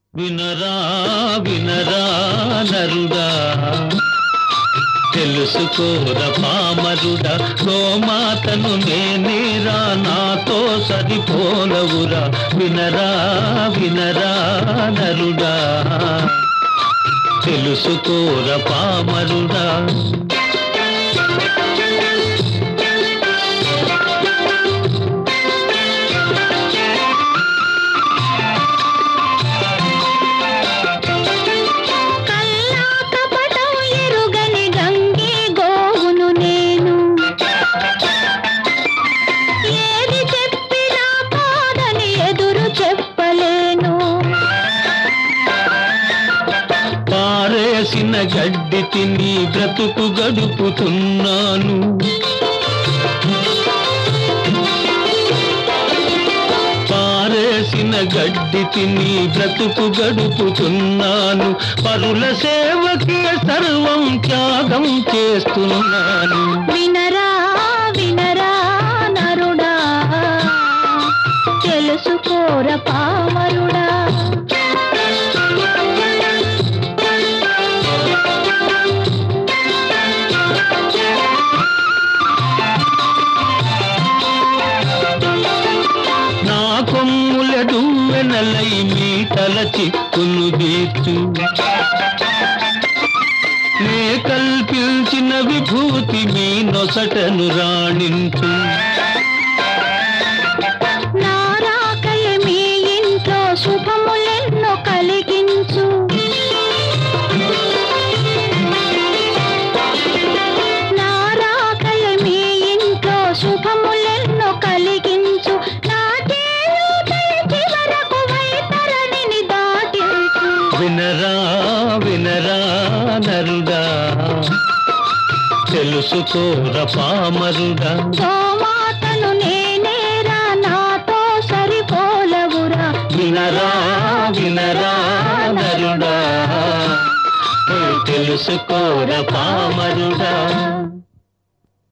వినరా వినరా నరుడా తెలుసుకోర పామరుడా గోమాతను నేనేరా నాతో సరిపోలవురా వినరా వినరా నరుడా తెలుసుకోర పామరుడా కల్లా కపటం ఎరుగని గంగే గోవును నేను ఏది చెప్పినా కాదని ఎదురు చెప్పలేను పారేసిన గడ్డి తిని బ్రతుకు గడుపుతున్నాను పారేసిన గడ్డి తిని బ్రతుకు గడుపుతున్నాను పరుల సేవకే సర్వం త్యాగం చేస్తున్నాను వినరా వినరా నరుడా తెలుసుకోర పామరుడా నా కొమ్ములడు వెనలై మీ తల చిక్కును తీర్చు నే కల్పించిన విభూతి మీ నొసటను రాణించు నా రాకయ మీ ఇంట్లో శుభములెన్నో కలిగించు నా రాకయ మీ ఇంట్లో శుభములెన్నో కలిగించు నా చేయుతై చివరకు వైతరణిని దాటించు వినరా వినరా నరుడా తెలుసుకోర పామరుడా గోమాతను నేనేరా నాతో సరిపోలవురా వినరా వినరా నరుడా తెలుసుకోర పామరుడా